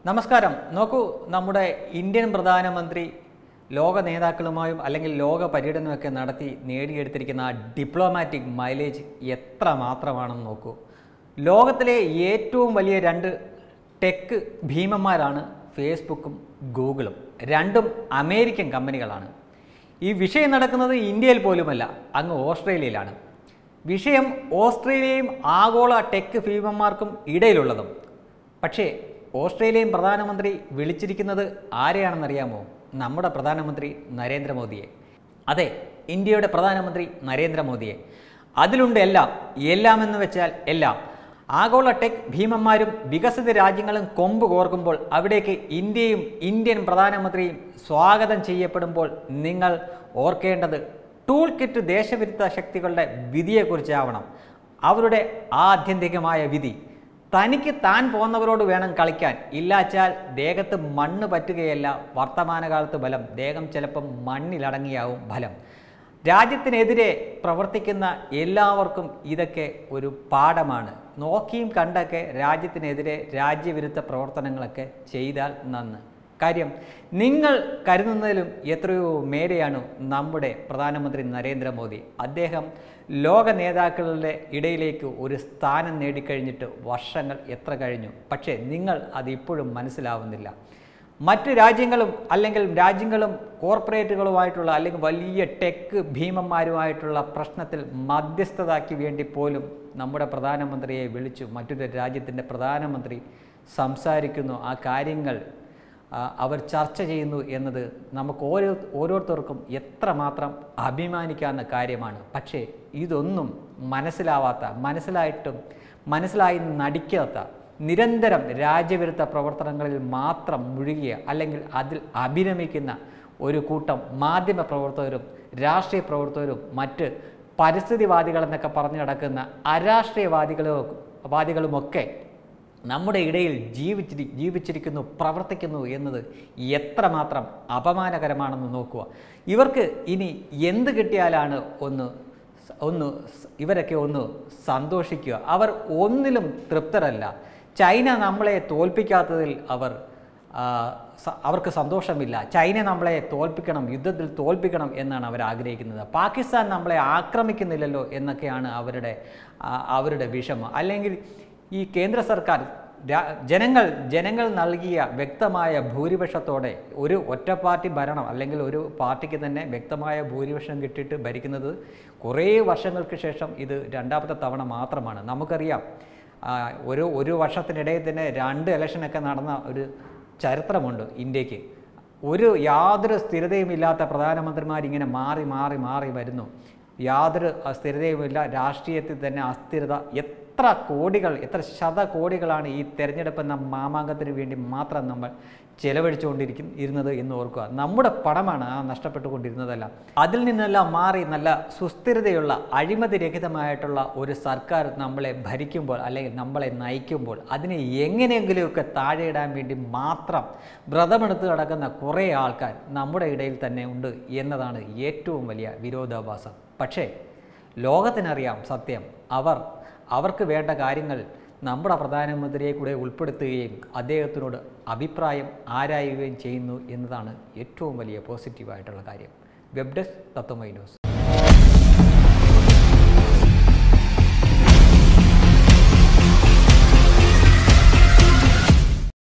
നമസ്കാരം നോക്കൂ നമ്മുടെ ഇന്ത്യൻ പ്രധാനമന്ത്രി ലോക നേതാക്കളുമായും അല്ലെങ്കിൽ ലോക പര്യടനമൊക്കെ നടത്തി നേടിയെടുത്തിരിക്കുന്ന ആ ഡിപ്ലോമാറ്റിക് മൈലേജ് എത്ര മാത്രമാണെന്ന് നോക്കൂ ലോകത്തിലെ ഏറ്റവും വലിയ രണ്ട് ടെക് ഭീമന്മാരാണ് ഫേസ്ബുക്കും ഗൂഗിളും രണ്ടും അമേരിക്കൻ കമ്പനികളാണ് ഈ വിഷയം നടക്കുന്നത് ഇന്ത്യയിൽ പോലുമല്ല അങ്ങ് ഓസ്ട്രേലിയയിലാണ് വിഷയം ഓസ്ട്രേലിയയും ആഗോള ടെക് ഭീമന്മാർക്കും ഇടയിലുള്ളതും പക്ഷേ ഓസ്ട്രേലിയൻ പ്രധാനമന്ത്രി വിളിച്ചിരിക്കുന്നത് ആരെയാണെന്നറിയാമോ നമ്മുടെ പ്രധാനമന്ത്രി നരേന്ദ്രമോദിയെ അതെ ഇന്ത്യയുടെ പ്രധാനമന്ത്രി നരേന്ദ്രമോദിയെ അതിലുണ്ട് എല്ലാം എല്ലാം എന്ന് വെച്ചാൽ എല്ലാം ആഗോള ടെക് ഭീമന്മാരും വികസിത രാജ്യങ്ങളും കൊമ്പ് കോർക്കുമ്പോൾ അവിടേക്ക് ഇന്ത്യയും ഇന്ത്യൻ പ്രധാനമന്ത്രിയും സ്വാഗതം ചെയ്യപ്പെടുമ്പോൾ നിങ്ങൾ ഓർക്കേണ്ടത് ടൂൾ കിറ്റ് ദേശവിരുദ്ധ ശക്തികളുടെ വിധിയെക്കുറിച്ചാവണം അവരുടെ ആത്യന്തികമായ വിധി തനിക്ക് താൻ പോന്നവരോട് വേണം കളിക്കാൻ ഇല്ലാച്ചാൽ ദേഹത്ത് മണ്ണ് പറ്റുകയല്ല വർത്തമാനകാലത്ത് ബലം ദേഹം ചിലപ്പം മണ്ണിലടങ്ങിയാവും ഫലം രാജ്യത്തിനെതിരെ പ്രവർത്തിക്കുന്ന എല്ലാവർക്കും ഇതൊക്കെ ഒരു പാഠമാണ് നോക്കിയും കണ്ടൊക്കെ രാജ്യത്തിനെതിരെ രാജ്യവിരുദ്ധ പ്രവർത്തനങ്ങളൊക്കെ ചെയ്താൽ നന്ന് കാര്യം നിങ്ങൾ കരുതുന്നതിലും എത്രയോ മേലെയാണ് നമ്മുടെ പ്രധാനമന്ത്രി നരേന്ദ്രമോദി അദ്ദേഹം ലോക നേതാക്കളുടെ ഇടയിലേക്ക് ഒരു സ്ഥാനം നേടിക്കഴിഞ്ഞിട്ട് വർഷങ്ങൾ എത്ര കഴിഞ്ഞു പക്ഷേ നിങ്ങൾ അത് ഇപ്പോഴും മനസ്സിലാവുന്നില്ല മറ്റ് രാജ്യങ്ങളും അല്ലെങ്കിൽ രാജ്യങ്ങളും കോർപ്പറേറ്റുകളുമായിട്ടുള്ള അല്ലെങ്കിൽ വലിയ ടെക് ഭീമന്മാരുമായിട്ടുള്ള പ്രശ്നത്തിൽ മധ്യസ്ഥതാക്കി വേണ്ടി പോലും നമ്മുടെ പ്രധാനമന്ത്രിയെ വിളിച്ചു മറ്റൊരു രാജ്യത്തിൻ്റെ പ്രധാനമന്ത്രി സംസാരിക്കുന്നു ആ കാര്യങ്ങൾ ആ, അവർ ചർച്ച ചെയ്യുന്നു എന്നത് നമുക്ക് ഓരോ ഓരോരുത്തർക്കും എത്രമാത്രം അഭിമാനിക്കാവുന്ന കാര്യമാണ് പക്ഷേ ഇതൊന്നും മനസ്സിലാവാത്ത മനസ്സിലായിട്ടും മനസ്സിലായി നടിക്കാത്ത നിരന്തരം രാജ്യവിരുദ്ധ പ്രവർത്തനങ്ങളിൽ മാത്രം മുഴുകിയ അല്ലെങ്കിൽ അതിൽ അഭിരമിക്കുന്ന ഒരു കൂട്ടം മാധ്യമ പ്രവർത്തകരും രാഷ്ട്രീയ പ്രവർത്തകരും മറ്റ് പരിസ്ഥിതിവാദികളെന്നൊക്കെ പറഞ്ഞു നടക്കുന്ന അരാഷ്ട്രീയവാദികളും വാദികളുമൊക്കെ നമ്മുടെ ഇടയിൽ ജീവിച്ചിരി ജീവിച്ചിരിക്കുന്നു പ്രവർത്തിക്കുന്നു എന്നത് എത്രമാത്രം അപമാനകരമാണെന്ന് നോക്കുക ഇവർക്ക് ഇനി എന്ത് കിട്ടിയാലാണ് ഒന്ന് സ- ഒന്ന് സ് ഇവരൊക്കെ ഒന്ന് സന്തോഷിക്കുക അവർ ഒന്നിലും തൃപ്തരല്ല ചൈന നമ്മളെ തോൽപ്പിക്കാത്തതിൽ അവർ ആ, സ- അവർക്ക് സന്തോഷമില്ല ചൈന നമ്മളെ തോൽപ്പിക്കണം യുദ്ധത്തിൽ തോൽപ്പിക്കണം എന്നാണ് അവർ ആഗ്രഹിക്കുന്നത് പാകിസ്ഥാൻ നമ്മളെ ആക്രമിക്കുന്നില്ലല്ലോ എന്നൊക്കെയാണ് അവരുടെ ആ, അവരുടെ വിഷമം അല്ലെങ്കിൽ ഈ കേന്ദ്ര സർക്കാർ രാ- ജനങ്ങൾ ജനങ്ങൾ നൽകിയ വ്യക്തമായ ഭൂരിപക്ഷത്തോടെ ഒരു ഒറ്റ പാർട്ടി ഭരണം അല്ലെങ്കിൽ ഒരു പാർട്ടിക്ക് തന്നെ വ്യക്തമായ ഭൂരിപക്ഷം കിട്ടിയിട്ട് ഭരിക്കുന്നത് കുറേ വർഷങ്ങൾക്ക് ശേഷം ഇത് രണ്ടാമത്തെ തവണ മാത്രമാണ് നമുക്കറിയാം ആ, ഒരു ഒരു വർഷത്തിനിടയിൽ തന്നെ രണ്ട് ഇലക്ഷനൊക്കെ നടന്ന ഒരു ചരിത്രമുണ്ട് ഇന്ത്യക്ക് ഒരു യാതൊരു സ്ഥിരതയുമില്ലാത്ത പ്രധാനമന്ത്രിമാർ ഇങ്ങനെ മാറി മാറി മാറി വരുന്നു യാതൊരു അഹ്, സ്ഥിരതയുമില്ല രാഷ്ട്രീയത്തിൽ തന്നെ അസ്ഥിരത എത്ര കോടികൾ എത്ര ശതകോടികളാണ് ഈ തെരഞ്ഞെടുപ്പ് എന്ന മാമാങ്കത്തിന് വേണ്ടി മാത്രം നമ്മൾ ചെലവഴിച്ചുകൊണ്ടിരിക്കും ഇരുന്നത് എന്ന് ഓർക്കുക നമ്മുടെ പണമാണ് ആ നഷ്ടപ്പെട്ടുകൊണ്ടിരുന്നതല്ല അതിൽ നിന്നെല്ലാം മാറി നല്ല സുസ്ഥിരതയുള്ള അഴിമതിരഹിതമായിട്ടുള്ള ഒരു സർക്കാർ നമ്മളെ ഭരിക്കുമ്പോൾ അല്ലെങ്കിൽ നമ്മളെ നയിക്കുമ്പോൾ അതിനെ എങ്ങനെയെങ്കിലുമൊക്കെ താഴെയിടാൻ വേണ്ടി മാത്രം വ്രതമെടുത്ത് കിടക്കുന്ന കുറേ ആൾക്കാർ നമ്മുടെ ഇടയിൽ തന്നെ ഉണ്ട് എന്നതാണ് ഏറ്റവും വലിയ വിരോധാഭാസം പക്ഷേ ലോകത്തിനറിയാം സത്യം അവർ അവർക്ക് വേണ്ട കാര്യങ്ങൾ നമ്മുടെ പ്രധാനമന്ത്രിയെ കൂടെ ഉൾപ്പെടുത്തുകയും അദ്ദേഹത്തിനോട് അഭിപ്രായം ആരായുകയും ചെയ്യുന്നു എന്നതാണ് ഏറ്റവും വലിയ പോസിറ്റീവായിട്ടുള്ള കാര്യം വെബ് ഡെസ്ക് തത്വമൈ ന്യൂസ്